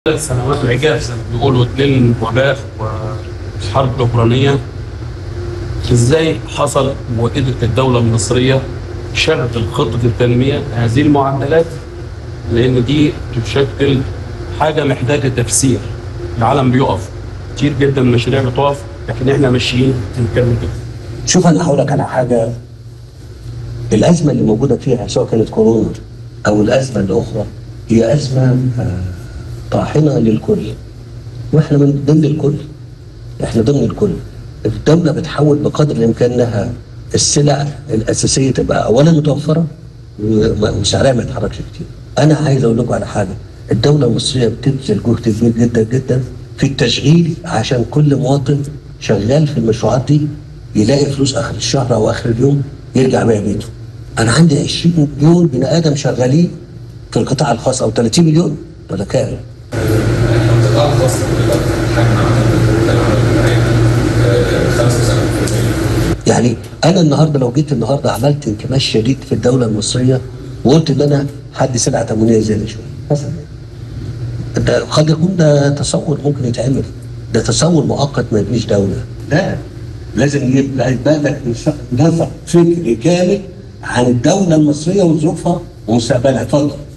ثلاث سنوات عجاف زي ما بيقولوا للوباء والحرب الأوكرانية ازاي حصل وقدرت الدولة المصرية تشغل خطة التنمية هذه المعدلات لأن دي تشكل حاجة محتاجة تفسير العالم بيقف كتير جدا مشاريع بتقف لكن احنا ماشيين بنكمل كده شوف انا هقول لك على حاجه الازمه اللي موجوده فيها سواء كانت كورونا او الازمه الاخرى هي ازمه آه، طاحنه للكل واحنا من ضمن الكل احنا ضمن الكل الدوله بتحاول بقدر الامكان انها السلع الاساسيه تبقى اولا متوفره و- وسعرها ما يتحركش كتير انا عايز اقول لكم على حاجه الدوله المصريه بتبذل جهد كبير جدا جدا في التشغيل عشان كل مواطن شغال في المشروعات دي يلاقي فلوس اخر الشهر او اخر اليوم يرجع بيها بيته انا عندي 20 مليون بني ادم شغالين في القطاع الخاص او 30 مليون ولا كام القطاع الخاص دلوقتي حجم عمل 75% يعني انا النهارده لو جيت النهارده عملت انكماش شديد في الدوله المصريه وقلت ان انا حد سلعه تموينيه زياده شويه مثلا ده قد يكون ده تصور ممكن يتعمل ده تصور مؤقت ما يبنيش دوله لا لازم يبقى يبقى لك نسق فكري كامل عن الدوله المصريه وظروفها ومستقبلها اتفضل